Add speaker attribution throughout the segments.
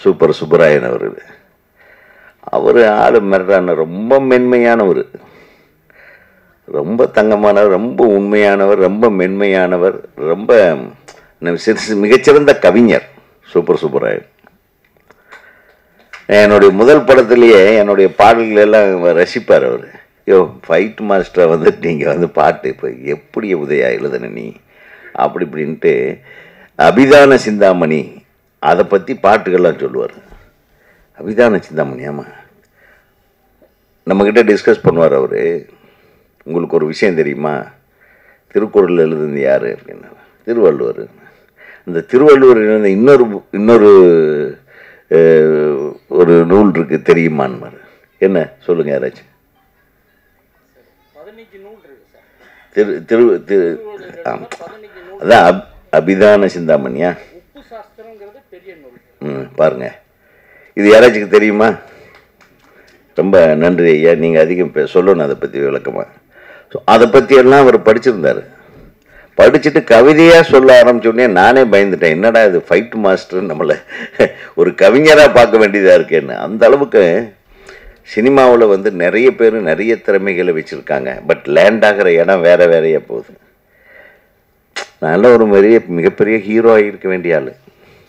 Speaker 1: Super Subbarayan அவர் அவர் ஆளு மிரட்டான ரொம்ப மென்மையானவர் ரொம்ப தங்கமானவர் ரொம்ப உண்மையானவர் ரொம்ப மென்மையானவர் ரொம்ப ந- சிறு- மிகச்சிறந்த கவிஞர் சூப்பர் சுப்பராயன் என்னுடைய முதல் படத்திலேயே என்னுடைய பாடல்கள் எல்லாம் ரசிப்பார் அவர் யோ ஃபைட் மாஸ்டரை வந்து நீங்கள் வந்து பாட்டு இப்போ எப்படி உதயா எழுதுன நீ அப்படி இப்படின்ட்டு அபிதான சிந்தாமணி அதை பற்றி பாட்டுகள்லாம் சொல்லுவார் அபிதான சிந்தாமணி ஆமாம் நம்மக்கிட்ட டிஸ்கஸ் பண்ணுவார் அவர் உங்களுக்கு ஒரு விஷயம் தெரியுமா திருக்குறள் எழுதுனது யார் அப்படின்னா திருவள்ளுவர் இந்த திருவள்ளுவர் எழுதின இன்னொரு பு- இன்னொரு அஹ், ஒரு நூல் இருக்கு தெரியுமான்னு என்ன சொல்லுங்க யாராச்சும்
Speaker 2: பதினஞ்சு நூல் இருக்கு சார்
Speaker 1: திரு திரு திரு ஆம்.
Speaker 2: பதினஞ்சு நூல்
Speaker 1: அதான் அப் அபிதான சிந்தாமணியா
Speaker 2: உப்பு சாஸ்திரங்கிறது பெரிய நூல்
Speaker 1: ம் பாருங்க இது யாராச்சும் தெரியுமா ரொம்ப நன்றி ஐயா நீங்கள் அதிகம் பே- சொல்லணும் அதை பற்றி விளக்கமாக ஸோ அதை பற்றியெல்லாம் அவர் படிச்சிருந்தார் படிச்சுட்டு கவிதையாக சொல்ல ஆரம்பிச்சோடனே நானே பயந்துட்டேன் என்னடா இது ஃபைட் மாஸ்டர் நம்மளை ஒரு கவிஞராக பார்க்க வேண்டியதாக இருக்கேன்னு அந்த அளவுக்கு சினிமாவில் வந்து நிறைய பேர் நிறைய திறமைகளை வச்சுருக்காங்க பட் லேண்ட் ஆகிற இடம் வேற வேறையா போகுது நல்ல ஒரு பெரிய மிகப்பெரிய ஹீரோ இருக்க வேண்டிய ஆள்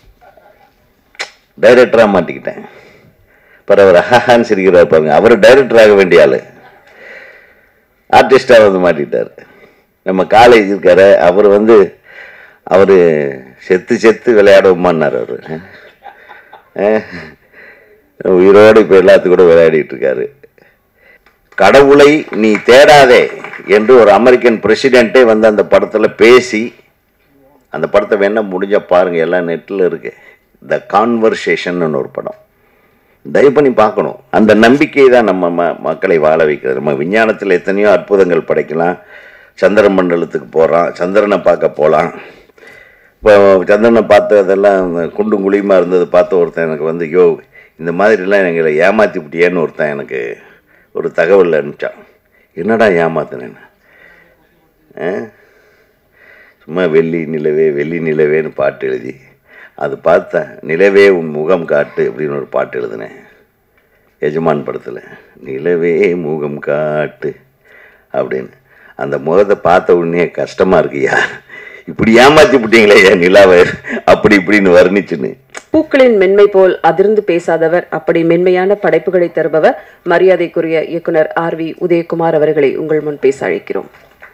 Speaker 1: டைரக்டராக மாட்டிக்கிட்டேன் பிற அவர் ஹஹான்னு சிரிக்கிறார் பாருங்க அவர் டைரக்டர் ஆக வேண்டிய ஆள் ஆர்டிஸ்டாக வந்து மாட்டிட்டார் நம்ம காலேஜ் இருக்காரு அவர் வந்து அவர் செத்து செத்து விளையாடுவோமான்னார் அவர் உயிரோடு இப்போ எல்லாத்துக்கும் கூட விளையாடிட்டு இருக்காரு கடவுளை நீ தேடாதே என்று ஒரு அமெரிக்கன் பிரசிடென்ட்டே வந்து அந்த படத்தில் பேசி அந்த படத்தை வேணா முடிஞ்சா பாருங்க எல்லாம் நெட்டில் இருக்கு த கான்வர்சேஷன் ஒரு படம் தயவு பண்ணி பார்க்கணும் அந்த நம்பிக்கை தான் நம்ம ம மக்களை வாழ வைக்கிறது நம்ம விஞ்ஞானத்தில் எத்தனையோ அற்புதங்கள் படைக்கலாம் சந்திர மண்டலத்துக்கு போகிறோம் சந்திரனை பார்க்க போகலாம் இப்போ சந்திரனை பார்த்து அதெல்லாம் குண்டும் குழியுமா இருந்தது பார்த்த ஒருத்தன் எனக்கு வந்து யோ இந்த மாதிரிலாம் எங்களை ஏமாற்றி விட்டியேன்னு ஒருத்தன் எனக்கு ஒரு தகவல் அனுப்பிச்சான் என்னடா ஏமாத்தினேன்னு ஆ சும்மா வெள்ளி நிலவே வெள்ளி நிலவேன்னு பாட்டு எழுதி அது பார்த்தேன் நிலவே உன் முகம் காட்டு அப்படின்னு ஒரு பாட்டு எழுதினேன் எஜமான் படத்தில் நிலவே முகம் காட்டு அப்படின்னு அந்த முகத்தை பார்த்த உடனே கஷ்டமாக இருக்குயா இப்படி ஏமாத்தி விட்டீங்களே என் நிலாவை அப்படி இப்படின்னு வர்ணிச்சுன்னு
Speaker 3: பூக்களின் மென்மை போல் அதிர்ந்து பேசாதவர் அப்படி மென்மையான படைப்புகளை தருபவர் மரியாதைக்குரிய இயக்குனர் ஆர் வி உதயகுமார் அவர்களை உங்கள் முன் பேச அழைக்கிறோம்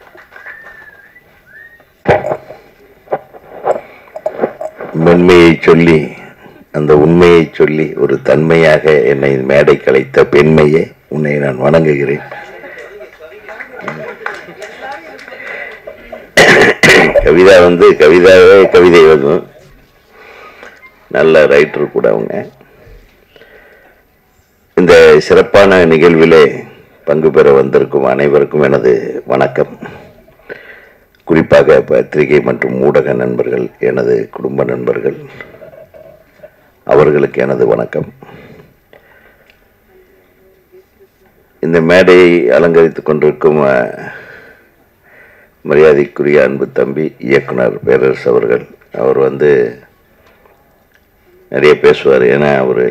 Speaker 1: மென்மையை சொல்லி அந்த உண்மையை சொல்லி ஒரு தன்மையாக என்னை மேடை கலைத்த பெண்மையே உன்னை நான் வணங்குகிறேன் கவிதா வந்து கவிதாவே கவிதை எழுதும் நல்ல ரைட்டர் கூட அவங்க இந்த சிறப்பான நிகழ்விலே பங்கு பெற வந்திருக்கும் அனைவருக்கும் எனது வணக்கம் குறிப்பாக பத்திரிகை மற்றும் ஊடக நண்பர்கள் எனது குடும்ப நண்பர்கள் அவர்களுக்கு எனது வணக்கம் இந்த மேடையை அலங்கரித்துக் கொண்டிருக்கும் அஹ், மரியாதைக்குரிய அன்பு தம்பி இயக்குனர் பேரரசு அவர்கள் அவர் வந்து நிறைய பேசுவார் ஏன்னா அவர்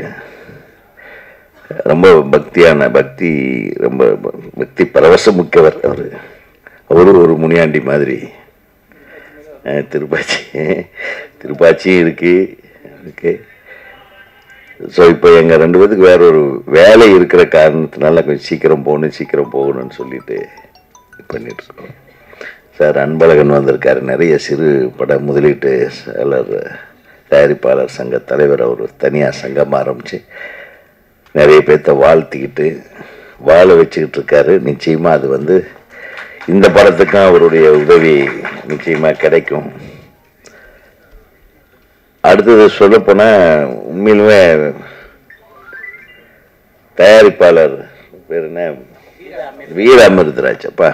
Speaker 1: ரொம்ப பக்தியான பக்தி ரொம்ப பக்தி பரவசம் மிக்கவர் அவர் அவரும் ஒரு முனியாண்டி மாதிரி அஹ், திருப்பாச்சி திருப்பாச்சியும் இருக்கு இருக்கு ஸோ இப்போ எங்கள் ரெண்டு பேத்துக்கு வேற ஒரு வேலை இருக்கிற காரணத்தினால கொஞ்சம் சீக்கிரம் போகணும் சீக்கிரம் போகணும்னு சொல்லிட்டு பண்ணிட்டு இருக்கோம் சார் அன்பழகன் வந்திருக்காரு நிறைய சிறு பட முதலீட்டு செயலர் தயாரிப்பாளர் சங்க தலைவர் அவர் தனியாக சங்கம் ஆரம்பித்து நிறைய பேர்த்த வாழ்த்திக்கிட்டு வாழ வச்சுக்கிட்டு இருக்காரு நிச்சயமாக அது வந்து இந்த படத்துக்கும் அவருடைய உதவி நிச்சயமாக கிடைக்கும் அடுத்தது சொல்லப்போனால் உண்மையிலுமே தயாரிப்பாளர் பேர் என்ன வீர அமிர்தராஜ் அப்பா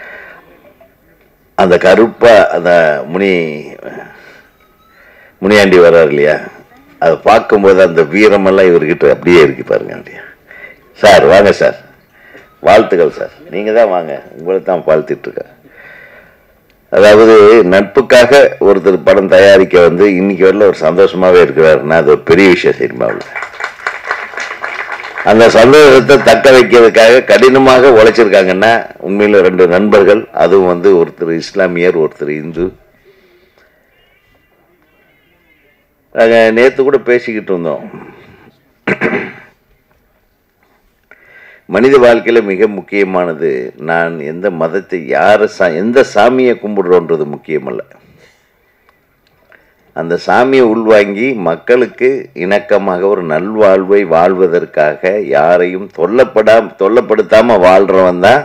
Speaker 1: அந்த கருப்பா அந்த முனி முனியாண்டி வர்றார் இல்லையா அதை பார்க்கும்போது அந்த வீரமெல்லாம் இவர்கிட்ட அப்படியே இருக்கு பாருங்க அப்படியே சார் வாங்க சார் வாழ்த்துக்கள் சார் நீங்கள் தான் வாங்க உங்களை தான் வாழ்த்திட்டு இருக்கேன் அதாவது நட்புக்காக ஒருத்தர் படம் தயாரிக்க வந்து இன்னைக்கு வரல ஒரு சந்தோஷமாவே இருக்கிறாருன்னா அது ஒரு பெரிய விஷயம் சினிமாவில் அந்த சந்தோஷத்தை தக்க வைக்கிறதுக்காக கடினமாக உழைச்சிருக்காங்கன்னா உண்மையில ரெண்டு நண்பர்கள் அதுவும் வந்து ஒருத்தர் இஸ்லாமியர் ஒருத்தர் இந்து நாங்கள் நேற்று கூட பேசிக்கிட்டு இருந்தோம் மனித வாழ்க்கையில் மிக முக்கியமானது நான் எந்த மதத்தை யாரை சா எந்த சாமியை கும்பிடுறோன்றது முக்கியமல்ல அந்த சாமியை உள்வாங்கி மக்களுக்கு இணக்கமாக ஒரு நல்வாழ்வை வாழ்வதற்காக யாரையும் தொல்லப்படாம தொல்லப்படுத்தாம வாழ்றவன் தான்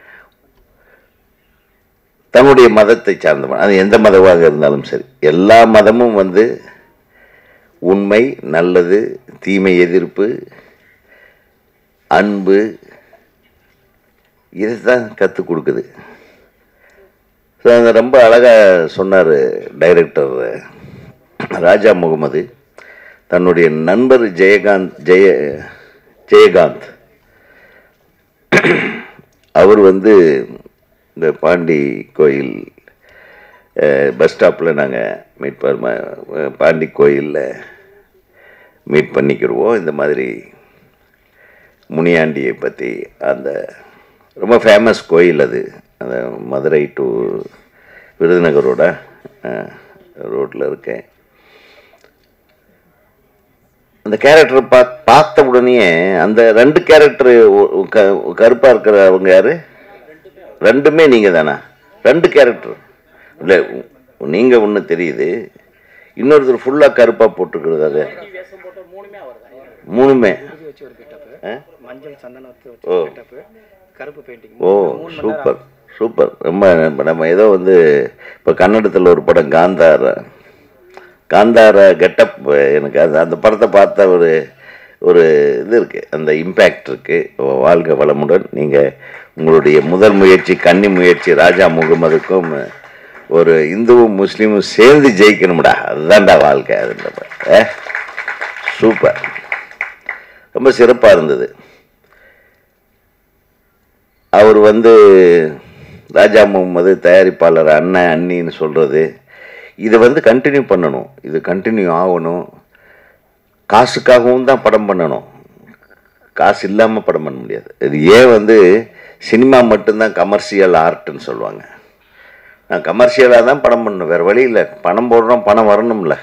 Speaker 1: தன்னுடைய மதத்தை சார்ந்தவன் அது எந்த மதமாக இருந்தாலும் சரி எல்லா மதமும் வந்து உண்மை நல்லது தீமை எதிர்ப்பு அன்பு இதை தான் கற்றுக் கொடுக்குது ஸோ அது ரொம்ப அழகாக சொன்னார் டைரக்டர் ராஜா முகமது தன்னுடைய நண்பர் ஜெயகாந்த் ஜெய ஜெயகாந்த் அவர் வந்து இந்த பாண்டி கோயில் பஸ் ஸ்டாப்பில் நாங்கள் மீட் பண்ண பாண்டி கோயிலில் மீட் பண்ணிக்கிடுவோம் இந்த மாதிரி முனியாண்டியை பற்றி அந்த ரொம்ப ஃபேமஸ் கோயில் அது அந்த மதுரை டு விருதுநகரோட ரோட்டில் இருக்கேன் அந்த கேரக்டரை பா பார்த்த உடனே அந்த ரெண்டு கேரக்டர் கருப்பாக இருக்கிறவங்க யாரு ரெண்டுமே நீங்கள் தானா ரெண்டு கேரக்டர் இல்லை நீங்கள் ஒன்று தெரியுது இன்னொருத்தர் ஃபுல்லாக கருப்பாக போட்டுருக்குறது அது
Speaker 2: வேஷம் போட்ட மூணுமே அவர் தான்
Speaker 1: மூணுமே
Speaker 4: இது வச்சு ஒரு கெட்டப்பு
Speaker 1: ஆ?
Speaker 4: மஞ்சள் சந்தனத்தை வச்சு
Speaker 1: ஓ.
Speaker 4: ஒரு கெட்டப்பு கருப்பு பெயிண்டிங்
Speaker 1: ஓ சூப்பர் சூப்பர் ரொம்ப நம்ம- நம்ம ஏதோ வந்து இப்போ கன்னடத்தில் ஒரு படம் காந்தார காந்தார கெட்டப் எனக்கு அது அந்த படத்தை பார்த்த ஒரு ஒரு இது இருக்குது அந்த இம்பேக்ட் இருக்குது வாழ்க வளமுடன் நீங்கள் உங்களுடைய முதல் முயற்சி கன்னி முயற்சி ராஜா முகமதுக்கும் ஒரு இந்துவும் முஸ்லீமும் சேர்ந்து ஜெயிக்கணும்டா அதுதான்டா வாழ்க்கை அதுன்ற சூப்பர் ரொம்ப சிறப்பாக இருந்தது அவர் வந்து ராஜா முகமது தயாரிப்பாளர் அண்ணன் அண்ணின்னு சொல்கிறது இதை வந்து கண்டினியூ பண்ணணும் இது கண்டினியூ ஆகணும் காசுக்காகவும் தான் படம் பண்ணணும் காசு இல்லாமல் படம் பண்ண முடியாது இது ஏன் வந்து சினிமா மட்டும்தான் கமர்ஷியல் ஆர்ட்னு சொல்லுவாங்க நான் கமர்ஷியலாக தான் படம் பண்ணணும் வேறு வழி இல்லை பணம் போடுறோம் பணம் வரணும்ல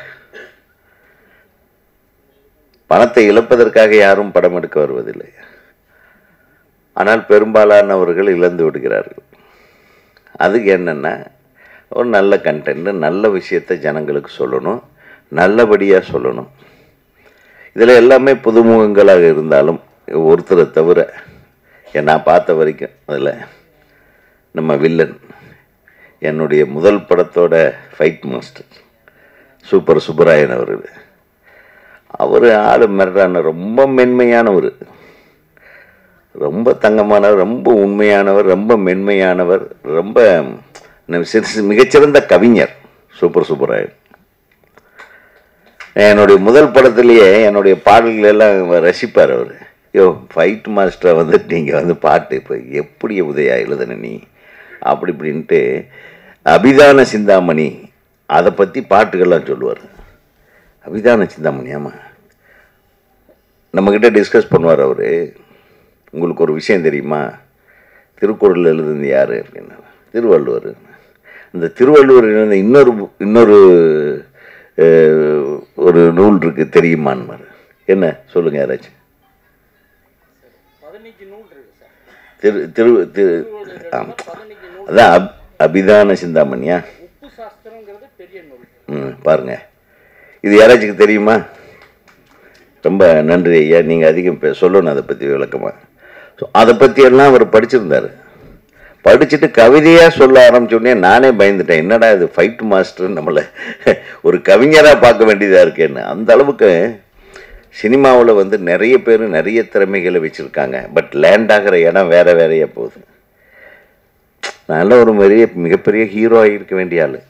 Speaker 1: பணத்தை இழப்பதற்காக யாரும் படம் எடுக்க வருவதில்லை ஆனால் பெரும்பாலானவர்கள் இழந்து விடுகிறார்கள் அதுக்கு என்னென்னா ஒரு நல்ல கண்டென்ட் நல்ல விஷயத்தை ஜனங்களுக்கு சொல்லணும் நல்லபடியாக சொல்லணும் இதில் எல்லாமே புதுமுகங்களாக இருந்தாலும் ஒருத்தரை தவிர நான் பார்த்த வரைக்கும் அதில் நம்ம வில்லன் என்னுடைய முதல் படத்தோட ஃபைட் மாஸ்டர் சூப்பர் சுப்பராயன் அவர் அவர் ஆளு மிரட்டான ரொம்ப மென்மையானவர் ரொம்ப தங்கமானவர் ரொம்ப உண்மையானவர் ரொம்ப மென்மையானவர் ரொம்ப சி- மிகச்சிறந்த கவிஞர் சூப்பர் சூப்பராயன் என்னுடைய முதல் படத்திலேயே என்னுடைய பாடல்கள் எல்லாம் ரசிப்பார் அவர் யோ ஃபைட் மாஸ்டரை வந்து நீங்கள் வந்து பாட்டு இப்போ எப்படி உதயா எழுதுன நீ அப்படி இப்படின்ட்டு அபிதான சிந்தாமணி அதை பற்றி பாட்டுகள்லாம் சொல்லுவார் அபிதான சிந்தாமணி ஆமாம் நம்மக்கிட்ட டிஸ்கஸ் பண்ணுவார் அவர் உங்களுக்கு ஒரு விஷயம் தெரியுமா திருக்குறள் எழுதுனது யார் அப்படின்னா திருவள்ளுவர் அந்த திருவள்ளுவர் எழுதின இன்னொரு பு- இன்னொரு அஹ், ஒரு நூல் இருக்கு தெரியுமான்னு என்ன சொல்லுங்க யாராச்சும்
Speaker 2: பதினஞ்சு நூல் இருக்கு சார்
Speaker 1: திரு திரு திரு ஆம்.
Speaker 2: பதினஞ்சு நூல்
Speaker 1: அதான் அப் அபிதான சிந்தாமணியா
Speaker 2: உப்பு சாஸ்திரங்கிறது பெரிய நூல்
Speaker 1: ம் பாருங்க இது யாராச்சுக்கு தெரியுமா ரொம்ப நன்றி ஐயா நீங்கள் அதிகம் பே- சொல்லணும் அதை பற்றி விளக்கமாக ஸோ அதை பற்றியெல்லாம் அவர் படிச்சிருந்தார் படிச்சுட்டு கவிதையாக சொல்ல ஆரம்பிச்சோடனே நானே பயந்துட்டேன் என்னடா இது ஃபைட் மாஸ்டர் நம்மளை ஒரு கவிஞராக பார்க்க வேண்டியதாக இருக்கேன்னு அந்த அளவுக்கு சினிமாவில் வந்து நிறைய பேர் நிறைய திறமைகளை வச்சுருக்காங்க பட் லேண்ட் ஆகிற இடம் வேற வேறையா போகுது நல்ல ஒரு பெரிய மிகப்பெரிய ஹீரோ ஆகியிருக்க வேண்டிய ஆள்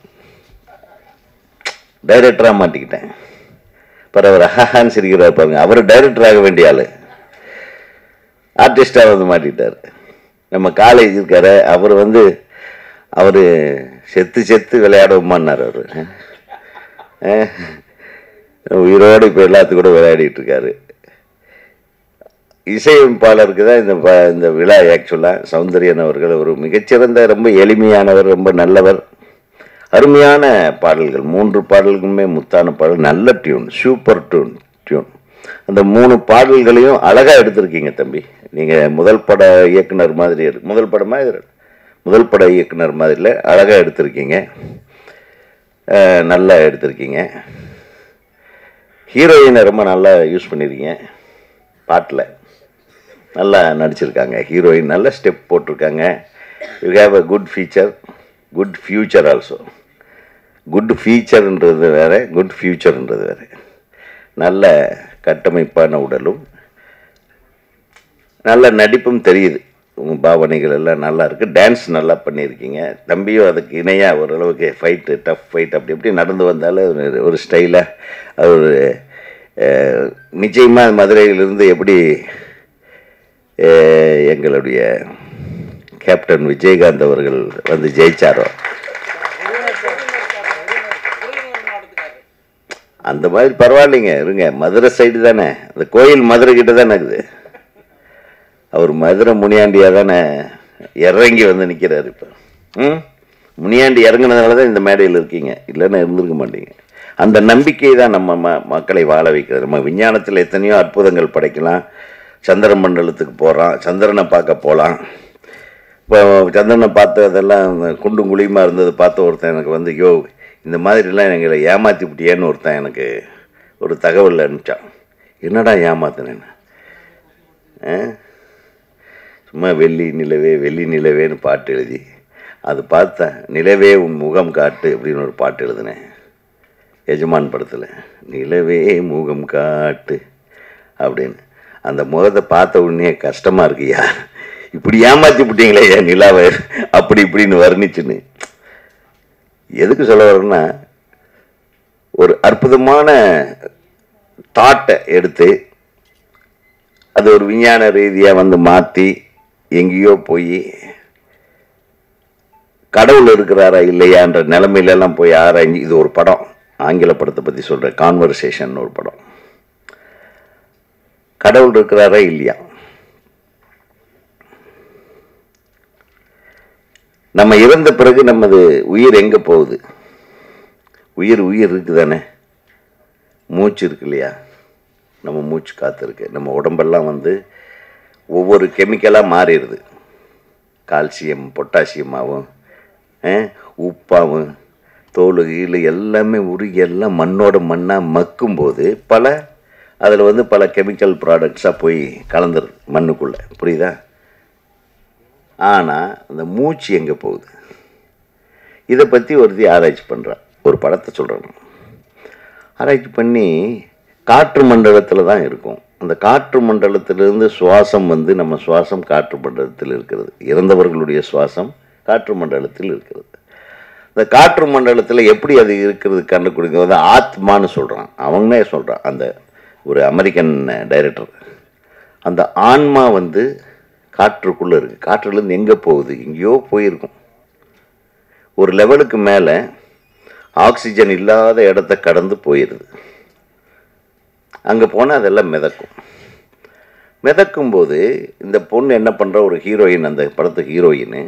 Speaker 1: டைரக்டராக மாட்டிக்கிட்டேன் பட் அவர் அஹான்னு சிரிக்கிறார் பாருங்க அவர் டைரக்டர் ஆக வேண்டிய ஆள் ஆர்டிஸ்டாக வந்து மாட்டிக்கிட்டார் நம்ம காலேஜ் இருக்காரு அவர் வந்து அவர் செத்து செத்து விளையாடுவோமான்னார் அவர் உயிரோடு இப்போ எல்லாத்துக்கும் கூட விளையாடிட்டு இருக்காரு இசையமைப்பாளருக்கு தான் இந்த ப- இந்த விழா ஆக்சுவலாக சௌந்தர்யன் அவர்கள் ஒரு மிகச்சிறந்த ரொம்ப எளிமையானவர் ரொம்ப நல்லவர் அருமையான பாடல்கள் மூன்று பாடல்களுமே முத்தான பாடல் நல்ல டியூன் சூப்பர் டியூன் டியூன் அந்த மூணு பாடல்களையும் அழகாக எடுத்திருக்கீங்க தம்பி நீங்கள் முதல் பட இயக்குனர் மாதிரி எடு- முதல் படமா இது முதல் பட இயக்குனர் மாதிரில அழகாக எடுத்திருக்கீங்க அஹ், நல்லா எடுத்திருக்கீங்க ஹீரோயினை ரொம்ப நல்லா யூஸ் பண்ணியிருக்கீங்க பாட்டில் நல்லா நடிச்சிருக்காங்க ஹீரோயின் நல்ல ஸ்டெப் போட்டிருக்காங்க you have a good feature good future also good ஃபீச்சர்ன்றது வேற குட் ஃபியூச்சர்ன்றது வேற நல்ல கட்டமைப்பான உடலும் நல்ல நடிப்பும் தெரியுது உங்கள் பாவனைகள் எல்லாம் நல்லா இருக்குது டான்ஸ் நல்லா பண்ணியிருக்கீங்க தம்பியும் அதுக்கு இணையாக ஓரளவுக்கு ஃபைட்டு டஃப் ஃபைட் அப்படி இப்படி நடந்து வந்தாலும் ஒரு- ஒரு ஸ்டைலாக அது ஒரு நிச்சயமாக மதுரையிலிருந்து எப்படி அஹ், எங்களுடைய கேப்டன் விஜயகாந்த் அவர்கள் வந்து ஜெயிச்சாரோ அந்த மாதிரி பரவாயில்லைங்க இருங்க மதுரை சைடு தானே அந்த கோயில் மதுரை கிட்ட தானே இருக்குது அவர் மதுரை முனியாண்டியா தானே இறங்கி வந்து நிற்கிறாரு இப்போ ம் முனியாண்டி இறங்குனதுனால தான் இந்த மேடையில் இருக்கீங்க இல்லைன்னா இருந்திருக்க மாட்டீங்க அந்த நம்பிக்கை தான் நம்ம ம மக்களை வாழ வைக்கிறது நம்ம விஞ்ஞானத்தில் எத்தனையோ அற்புதங்கள் படைக்கலாம் சந்திர மண்டலத்துக்கு போகிறோம் சந்திரனை பார்க்க போகலாம் இப்போ சந்திரனை பார்த்ததெல்லாம் அந்த குண்டும் குழியுமா இருந்தது பார்த்த ஒருத்தன் எனக்கு வந்து யோ இந்த மாதிரிலாம் எங்களை ஏமாற்றி விட்டியேன்னு ஒருத்தன் எனக்கு ஒரு தகவல் அனுப்பிச்சான் என்னடா ஏமாத்தினேன்னு ஆ? சும்மா வெள்ளி நிலவே வெள்ளி நிலவேன்னு பாட்டு எழுதி அது பார்த்தேன் நிலவே உன் முகம் காட்டு அப்படின்னு ஒரு பாட்டு எழுதினேன் எஜமான் படத்தில் நிலவே முகம் காட்டு அப்படின்னு அந்த முகத்தை பார்த்த உடனே கஷ்டமாக இருக்குயா இப்படி ஏமாத்தி விட்டீங்களே ஏன் நிலாவை அப்படி இப்படின்னு வர்ணிச்சுன்னு எதுக்கு சொல்ல வரேன்னா ஒரு அற்புதமான தாட்டை எடுத்து அது ஒரு விஞ்ஞான ரீதியாக வந்து மாற்றி எங்கேயோ போய் கடவுள் இருக்கிறாரா இல்லையான்ற நிலைமையிலெல்லாம் போய் ஆராய்ஞ்சு இது ஒரு படம் ஆங்கில படத்தை பற்றி சொல்கிறேன் கான்வர்சேஷன் ஒரு படம் கடவுள் இருக்கிறாரா இல்லையா நம்ம இறந்த பிறகு நமது உயிர் எங்கே போகுது உயிர் உயிர் இருக்குதானே மூச்சு இருக்கு இல்லையா நம்ம மூச்சு காத்து இருக்கு நம்ம உடம்பெல்லாம் வந்து ஒவ்வொரு கெமிக்கலாக மாறிடுது கால்சியம் பொட்டாசியமாகவும் உப்பாகவும் தோல் கீழ் எல்லாமே உருகி எல்லாம் மண்ணோட மண்ணாக மக்கும்போது பல அதில் வந்து பல கெமிக்கல் ப்ராடக்ட்ஸாக போய் கலந்துருது மண்ணுக்குள்ளே புரியுதா ஆனால் அந்த மூச்சு எங்கே போகுது இதை பற்றி ஒருத்தி ஆராய்ச்சி பண்ணுறான் ஒரு படத்தை சொல்கிறேன் ஆராய்ச்சி பண்ணி காற்று மண்டலத்தில் தான் இருக்கும் அந்த காற்று மண்டலத்திலிருந்து சுவாசம் வந்து நம்ம சுவாசம் காற்று மண்டலத்தில் இருக்கிறது இறந்தவர்களுடைய சுவாசம் காற்று மண்டலத்தில் இருக்கிறது இந்த காற்று மண்டலத்தில் எப்படி அது இருக்கிறது கண்டுபிடிக்கிறது ஆத்மான்னு சொல்கிறான் அவங்களே சொல்கிறான் அந்த ஒரு அமெரிக்கன் டைரக்டர் அந்த ஆன்மா வந்து காற்றுக்குள்ளே இருக்குது காற்றுலேருந்து எங்கே போகுது எங்கேயோ போயிருக்கும் ஒரு லெவலுக்கு மேலே ஆக்சிஜன் இல்லாத இடத்த கடந்து போயிடுது அங்கே போனால் அதெல்லாம் மிதக்கும் மிதக்கும் போது இந்த பொண்ணு என்ன பண்ணுற ஒரு ஹீரோயின் அந்த படத்து ஹீரோயின்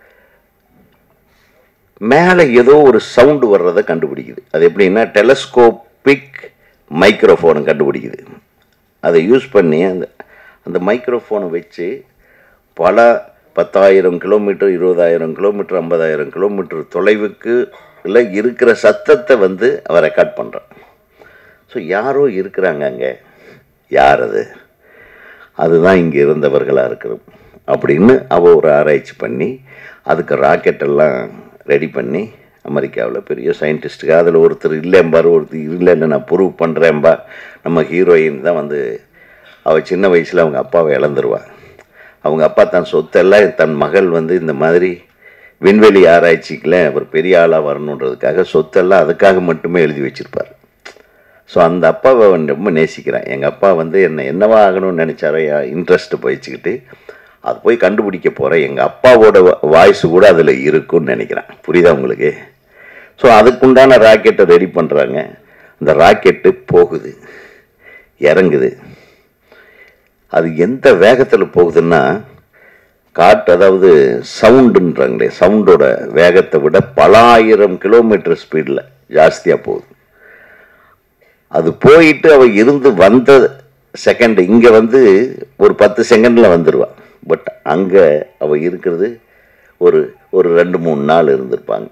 Speaker 1: மேலே ஏதோ ஒரு சவுண்டு வர்றதை கண்டுபிடிக்குது அது எப்படின்னா டெலஸ்கோபிக் மைக்ரோஃபோனை கண்டுபிடிக்குது அதை யூஸ் பண்ணி அந்த அந்த மைக்ரோஃபோனை வச்சு பல பத்தாயிரம் கிலோமீட்டர் இருபதாயிரம் கிலோமீட்டர் ஐம்பதாயிரம் கிலோமீட்டர் தொலைவுக்கு இல்லை இருக்கிற சத்தத்தை வந்து அவன் ரெக்கார்ட் பண்ணுறான் ஸோ யாரோ இருக்கிறாங்க அங்கே யார் அது அதுதான் இங்கே இருந்தவர்களாக இருக்கிறோம் அப்படின்னு அவள் ஒரு ஆராய்ச்சி பண்ணி அதுக்கு ராக்கெட் எல்லாம் ரெடி பண்ணி அமெரிக்காவில் பெரிய சயின்டிஸ்ட்டுக்கு அதில் ஒருத்தர் இல்லைம்பார் ஒருத்தர் இல்லை இல்லை நான் ப்ரூவ் பண்ணுறேன்பா நம்ம ஹீரோயின் தான் வந்து அவள் சின்ன வயசில் அவங்க அப்பாவை இழந்துருவா அவங்க அப்பா தன் சொத்தெல்லாம் தன் மகள் வந்து இந்த மாதிரி விண்வெளி ஆராய்ச்சிக்குள்ள அவர் பெரிய ஆளாக வரணுன்றதுக்காக சொத்தெல்லாம் அதுக்காக மட்டுமே எழுதி வச்சிருப்பார் ஸோ அந்த அப்பாவை வந்து ரொம்ப நேசிக்கிறேன் எங்கள் அப்பா வந்து என்னை என்னவா ஆகணும்னு நினச்சாரோ இன்ட்ரெஸ்ட் போயிச்சுக்கிட்டு அது போய் கண்டுபிடிக்க போகிறேன் எங்கள் அப்பாவோட வாய்ஸ் கூட அதில் இருக்குன்னு நினைக்கிறேன் புரியுதா உங்களுக்கு ஸோ அதுக்குண்டான ராக்கெட்டை ரெடி பண்ணுறாங்க அந்த ராக்கெட்டு போகுது இறங்குது அது எந்த வேகத்தில் போகுதுன்னா காட்டு அதாவது சவுண்டுன்றாங்களே சவுண்டோட வேகத்தை விட பல ஆயிரம் கிலோமீட்டர் ஸ்பீடில் ஜாஸ்தியாக போகுது அது போயிட்டு அவ இருந்து வந்த செகண்ட் இங்கே வந்து ஒரு பத்து செகண்டில் வந்துடுவா பட் அங்கே அவ இருக்கிறது ஒரு ஒரு ரெண்டு மூணு நாள் இருந்திருப்பாங்க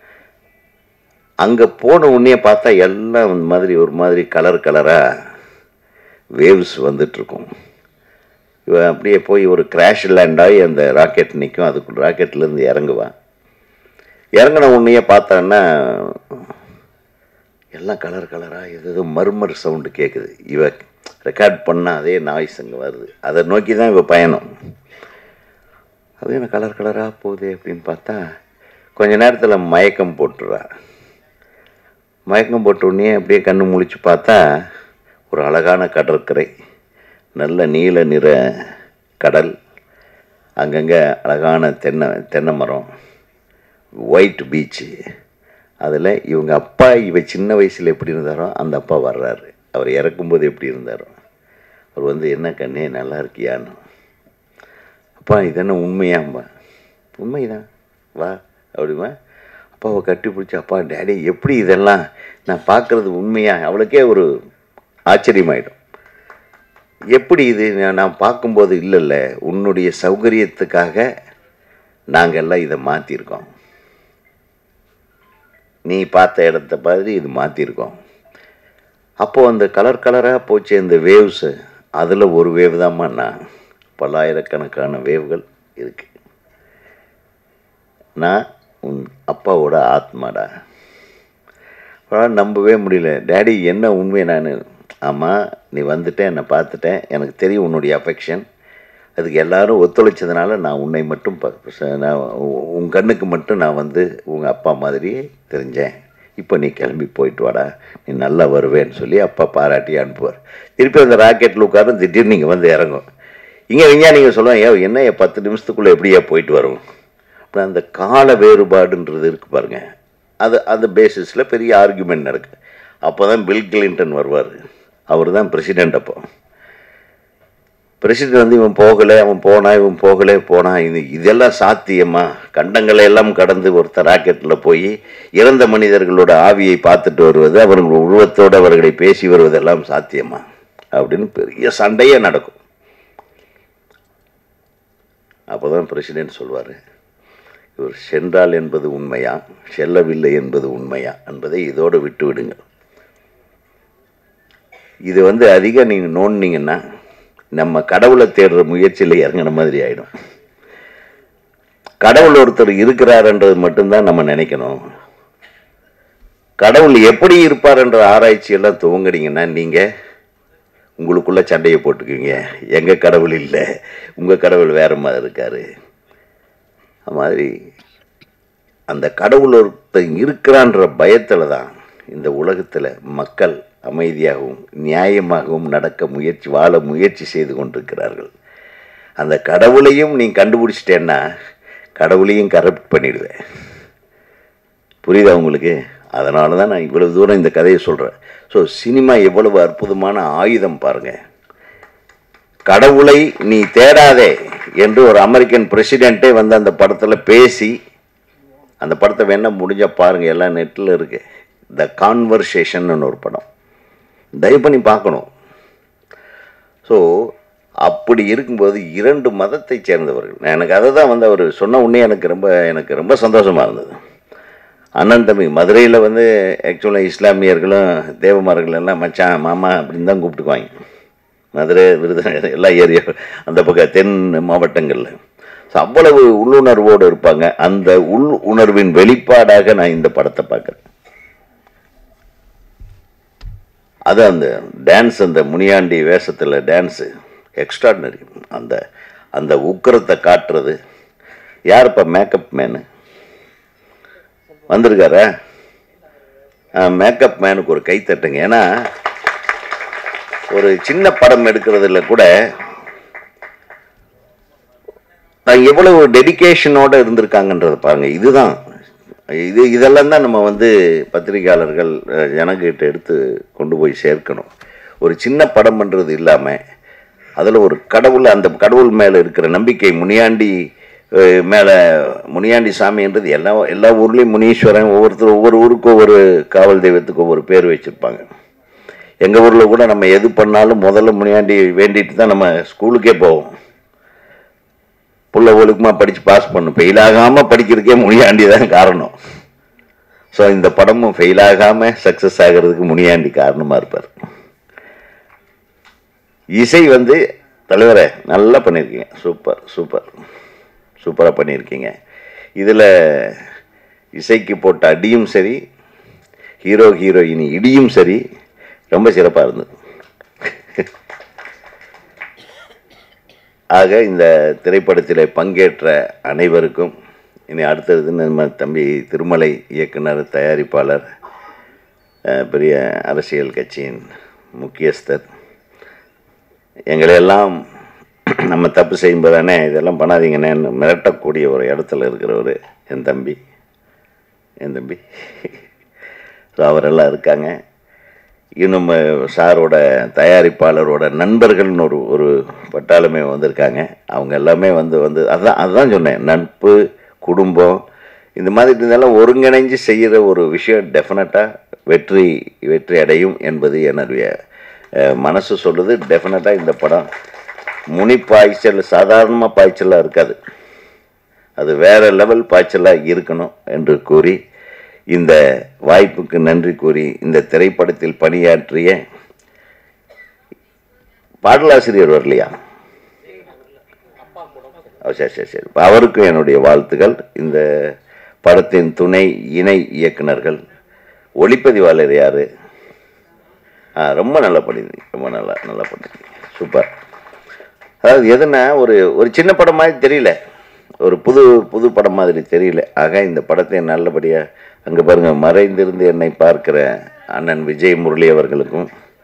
Speaker 1: அங்கே போன உடனே பார்த்தா எல்லாம் இந்த மாதிரி ஒரு மாதிரி கலர் கலராக வேவ்ஸ் வந்துட்டுருக்கும் இவன் அப்படியே போய் ஒரு கிராஷ் லேண்ட் ஆகி அந்த ராக்கெட் நிற்கும் அதுக்குள்ள ராக்கெட்லேருந்து இறங்குவான் இறங்கின உடனே பார்த்தான்னா எல்லாம் கலர் கலராக எது எதோ மர்மர் சவுண்டு கேட்குது இவ ரெக்கார்ட் பண்ணால் அதே நாய்ஸ் அங்கே வருது அதை நோக்கி தான் இவ பயணம் அது என்ன கலர் கலராக போகுது அப்படின்னு பார்த்தா கொஞ்ச நேரத்தில் மயக்கம் போட்டுறா மயக்கம் போட்ட உடனே அப்படியே கண்ணு முழிச்சு பார்த்தா ஒரு அழகான கடற்கரை நல்ல நீல நிற கடல் அங்கங்கே அழகான தென்னை தென்னை மரம் ஒயிட் பீச்சு அதில் இவங்க அப்பா இவ சின்ன வயசில் எப்படி இருந்தாரோ அந்த அப்பா வர்றாரு அவர் இறக்கும்போது எப்படி இருந்தாரோ அவர் வந்து என்ன கண்ணே நல்லா இருக்கியான்னு அப்பா இது என்ன உண்மையாம்பா உண்மைதான் வா அப்படிமா அப்பாவை கட்டி பிடிச்சி அப்பா டேடி எப்படி இதெல்லாம் நான் பார்க்குறது உண்மையா அவளுக்கே ஒரு ஆச்சரியமாயிடும் எப்படி இது நான் நான் பார்க்கும்போது இல்லைல்ல உன்னுடைய சௌகரியத்துக்காக நாங்கள் எல்லாம் இதை மாற்றிருக்கோம் நீ பார்த்த இடத்த மாதிரி இது மாற்றிருக்கோம் அப்போது அந்த கலர் கலராக போச்சு இந்த வேவ்ஸு அதில் ஒரு வேவ் தாம்மா நான் பல்லாயிரக்கணக்கான வேவ்கள் இருக்கு நான் உன் அப்பாவோட ஆத்மாடா அவளால் நம்பவே முடியல டேடி என்ன உண்மை நான் ஆமாம் நீ வந்துட்டேன் என்னை பார்த்துட்டேன் எனக்கு தெரியும் உன்னுடைய அஃபெக்ஷன் அதுக்கு எல்லாரும் ஒத்துழைச்சதுனால நான் உன்னை மட்டும் ப- ச- நான் உ- உன் கண்ணுக்கு மட்டும் நான் வந்து உங்கள் அப்பா மாதிரியே தெரிஞ்சேன் இப்போ நீ கிளம்பி போயிட்டு வாடா நீ நல்லா வருவேன்னு சொல்லி அப்பா பாராட்டி அனுப்புவார் திருப்பி அந்த ராக்கெட்டில் உட்காரும் திடீர்னு நீங்கள் வந்து இறங்கும் இங்கே விஞ்ஞானிங்க சொல்லுவாங்க ஏ என்ன ஏன் பத்து நிமிஷத்துக்குள்ளே எப்படியா போயிட்டு வரும் அப்புறம் அந்த கால வேறுபாடுன்றது இருக்கு பாருங்க அது அந்த பேசிஸில் பெரிய ஆர்குமெண்ட் நடக்கு அப்போ தான் பில் கிளின்டன் வருவார் அவர் தான் பிரசிடெண்ட் அப்போ பிரசிடென்ட் வந்து இவன் போகலை அவன் போனா இவன் போகலை போனா இது இதெல்லாம் சாத்தியமா கண்டங்களை எல்லாம் கடந்து ஒருத்தர் ராக்கெட்டில் போய் இறந்த மனிதர்களோட ஆவியை பார்த்துட்டு வருவது அவர்கள் உருவத்தோடு அவர்களை பேசி வருவதெல்லாம் சாத்தியமா அப்படின்னு பெரிய சண்டையே நடக்கும் அப்போதான் பிரசிடென்ட் சொல்வார் இவர் சென்றால் என்பது உண்மையா செல்லவில்லை என்பது உண்மையா என்பதை இதோடு விட்டு விடுங்க இது வந்து அதிகம் நீங்கள் நோண்டினீங்கன்னா நம்ம கடவுளை தேடுற முயற்சியில் இறங்கின மாதிரி ஆயிடும் கடவுள் ஒருத்தர் இருக்கிறாருன்றது மட்டும்தான் நம்ம நினைக்கணும் கடவுள் எப்படி இருப்பார்ன்ற ஆராய்ச்சி எல்லாம் துவங்குனீங்கன்னா நீங்கள் உங்களுக்குள்ள சண்டையை போட்டுக்குவீங்க எங்க கடவுள் இல்லை உங்க கடவுள் வேற மாதிரி இருக்காரு அது மாதிரி அந்த கடவுள் ஒருத்தன் இருக்கிறான்ற பயத்துல தான் இந்த உலகத்துல மக்கள் அமைதியாகவும் நியாயமாகவும் நடக்க முயற்சி வாழ முயற்சி செய்து கொண்டிருக்கிறார்கள் அந்த கடவுளையும் நீ கண்டுபிடிச்சிட்டேன்னா கடவுளையும் கரெக்ட் பண்ணிடுவேன் புரியுதா உங்களுக்கு அதனால தான் நான் இவ்வளவு தூரம் இந்த கதையை சொல்கிறேன் ஸோ சினிமா எவ்வளவு அற்புதமான ஆயுதம் பாருங்க கடவுளை நீ தேடாதே என்று ஒரு அமெரிக்கன் பிரசிடெண்ட்டே வந்து அந்த படத்தில் பேசி அந்த படத்தை வேணா முடிஞ்சா பாருங்க எல்லாம் நெட்டில் இருக்கு த கான்வர்சேஷன் ஒரு படம் தயவு பண்ணி பார்க்கணும் ஸோ அப்படி இருக்கும்போது இரண்டு மதத்தை சேர்ந்தவர்கள் எனக்கு அதை தான் வந்து அவர் சொன்ன உடனே எனக்கு ரொம்ப எனக்கு ரொம்ப சந்தோஷமாக இருந்தது அண்ணன் தம்பி மதுரையில் வந்து ஆக்சுவலாக இஸ்லாமியர்களும் தேவமார்கள் எல்லாம் மச்சான் மாமா அப்படின்னு தான் கூப்பிட்டுக்குவாங்க மதுரை விருதுநகர் எல்லா ஏரியா அந்த பக்கம் தென் மாவட்டங்களில் ஸோ அவ்வளவு உள்ளுணர்வோடு இருப்பாங்க அந்த உள் உணர்வின் வெளிப்பாடாக நான் இந்த படத்தை பார்க்குறேன் அது அந்த டான்ஸ் அந்த முனியாண்டி வேஷத்தில் டான்ஸு எக்ஸ்ட்ராடினரி அந்த அந்த உக்கிரத்தை காட்டுறது யார் இப்போ மேக்கப் மேனு வந்திருக்காரா மேக்கப் மேனுக்கு ஒரு கை தட்டுங்க ஏன்னா ஒரு சின்ன படம் எடுக்கிறதுல கூட தான் எவ்வளவு டெடிகேஷனோட இருந்திருக்காங்கன்றத பாருங்க இதுதான் இது இதெல்லாம் தான் நம்ம வந்து பத்திரிகையாளர்கள் அஹ், ஜனங்கிட்ட எடுத்து கொண்டு போய் சேர்க்கணும் ஒரு சின்ன படம் பண்ணுறது இல்லாமல் அதில் ஒரு கடவுள் அந்த கடவுள் மேலே இருக்கிற நம்பிக்கை முனியாண்டி அஹ், மேலே முனியாண்டி சாமின்றது எல்லா எல்லா ஊர்லேயும் முனீஸ்வரன் ஒவ்வொருத்தரும் ஒவ்வொரு ஊருக்கும் ஒவ்வொரு காவல் தெய்வத்துக்கு ஒவ்வொரு பேர் வச்சுருப்பாங்க எங்கள் ஊரில் கூட நம்ம எது பண்ணாலும் முதல்ல முனியாண்டி வேண்டிட்டு தான் நம்ம ஸ்கூலுக்கே போவோம் புள்ள ஒழுக்கமாக படித்து பாஸ் பண்ணும் ஃபெயில் ஆகாமல் படிக்கிறதுக்கே முனியாண்டி தான் காரணம் ஸோ இந்த படமும் ஃபெயில் ஆகாமல் சக்ஸஸ் ஆகிறதுக்கு முனியாண்டி காரணமாக இருப்பார் இசை வந்து தலைவரே நல்லா பண்ணியிருக்கீங்க சூப்பர் சூப்பர் சூப்பராக பண்ணியிருக்கீங்க இதில் இசைக்கு போட்ட அடியும் சரி ஹீரோ ஹீரோயினி இடியும் சரி ரொம்ப சிறப்பாக இருந்தது ஆக இந்த திரைப்படத்தில் பங்கேற்ற அனைவருக்கும் இனி அடுத்தது நம்ம தம்பி திருமலை இயக்குனர் தயாரிப்பாளர் அஹ், பெரிய அரசியல் கட்சியின் முக்கியஸ்தர் எங்களை எல்லாம் நம்ம தப்பு செய்யும்போது தானே இதெல்லாம் பண்ணாதீங்கண்ணேன்னு மிரட்டக்கூடிய ஒரு இடத்துல இருக்கிறவர் என் தம்பி என் தம்பி ஸோ அவரெல்லாம் இருக்காங்க இன்னும் அஹ், சாரோட தயாரிப்பாளரோட நண்பர்கள்னு ஒரு ஒரு பட்டாளமே வந்திருக்காங்க அவங்க எல்லாமே வந்து வந்து அதான் அதுதான் சொன்னேன் நட்பு குடும்பம் இந்த மாதிரி இதெல்லாம் ஒருங்கிணைஞ்சு செய்கிற ஒரு விஷயம் டெஃபினட்டாக வெற்றி வெற்றி அடையும் என்பது என்னுடைய அஹ், மனசு சொல்லுது டெஃபினட்டாக இந்த படம் முனி பாய்ச்சல் சாதாரணமாக பாய்ச்சலாக இருக்காது அது வேற லெவல் பாய்ச்சலாக இருக்கணும் என்று கூறி இந்த வாய்ப்புக்கு நன்றி கூறி இந்த திரைப்படத்தில் பணியாற்றிய பாடலாசிரியர் வரலையா ஓ, சரி சரி சரி இப்ப அவருக்கும் என்னுடைய வாழ்த்துக்கள் இந்த படத்தின் துணை இணை இயக்குனர்கள் ஒளிப்பதிவாளர் யாரு ஆ ரொம்ப நல்லா பண்ணியிருந்தீங்க ரொம்ப நல்லா நல்லா பண்ணியிருந்தீங்க சூப்பர் அதாவது எதுனா ஒரு ஒரு சின்ன படம் மாதிரி தெரியல ஒரு புது புது படம் மாதிரி தெரியல ஆக இந்த படத்தை நல்லபடியாக அங்கே பாருங்க மறைந்திருந்து என்னை பார்க்கிற அண்ணன் விஜய் முரளி அவர்களுக்கும்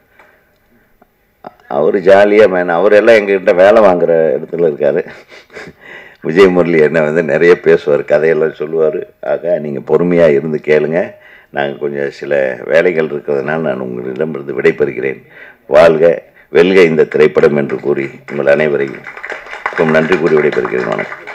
Speaker 1: அவர் ஜாலியாக மேன் அவர் எல்லாம் எங்ககிட்ட வேலை வாங்குற இடத்துல இருக்காரு விஜய் முரளி என்ன வந்து நிறைய பேசுவார் கதையெல்லாம் சொல்லுவார் ஆக நீங்கள் பொறுமையாக இருந்து கேளுங்க நாங்கள் கொஞ்சம் சில வேலைகள் இருக்கிறதுனால நான் உங்களிடமிருந்து விடைபெறுகிறேன் வாழ்க வெல்க இந்த திரைப்படம் என்று கூறி உங்கள் அனைவரையும் நன்றி கூறி விடைபெறுகிறேன் வணக்கம்